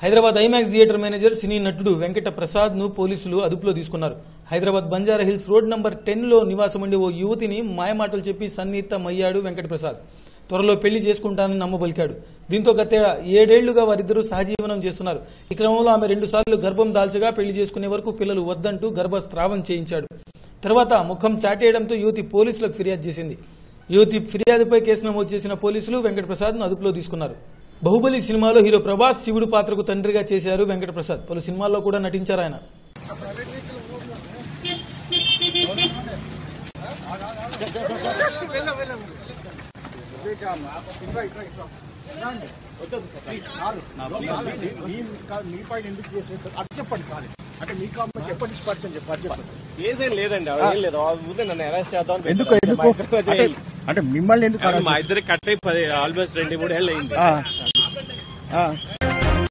Hyderabad IMAX theatre manager cine నటుడు వెంకట ప్రసాద్ ను పోలీసులు అదుపులో తీసుకున్నారు Hyderabad Banjara Hills road number ten లో నివాసముండే ఓ యువతిని మాయమాటలు చెప్పి సన్నిహితమయ్యాడు వెంకట ప్రసాద్ త్వరలో పెళ్లి చేసుకుంటానని నమ్మబలికాడు దీంతో గత ఏడేళ్లుగా వారిద్దరూ సహజీవనం చేస్తున్నారు ఈ క్రమంలో ఆమె రెండు సార్లు గర్భం దాల్చగా పెళ్లి చేసుకునే వరకు పిల్లలు వద్దంటూ గర్భస్రావం చేయించాడు తర్వాత ముఖం చాటేయడంతో యువతి పోలీసులకు ఫిర్యాదు చేసింది యువతి ఫిర్యాదుపై కేసు నమోదు చేసిన పోలీసులు వెంకట ప్రసాద్ ను అదుపులో తీసుకున్నారు బాహుబలి సినిమాలో హీరో ప్రభాస్ శివుడు పాత్రకు తండ్రిగా చేశారు వెంకట ప్రసాద్ పలు సినిమాల్లో కూడా నటించారు ఆయన మీ పైన ఎందుకు చేసేది అది చెప్పండి కాదు అంటే మీకు అమ్మాయికి ఎప్పటి స్పర్శ అని చెప్పారు చెప్పండి కేసు ఏం లేదండి ఆవిడ ఏం లేదు ఆవిడ ముందే నన్ను అరెస్ట్ చేద్దాం అని ఎందుకు పెట్టారు. ఎందుకు మా ఇద్దరి మధ్య అంటే ఏం- అంటే మిమ్మల్ని ఎందుకు మా ఇద్దరికి కట్ అయి పది ఆల్మోస్ట్ రెండు మూడు ఏళ్ళు అయింది ఆ. ఆ.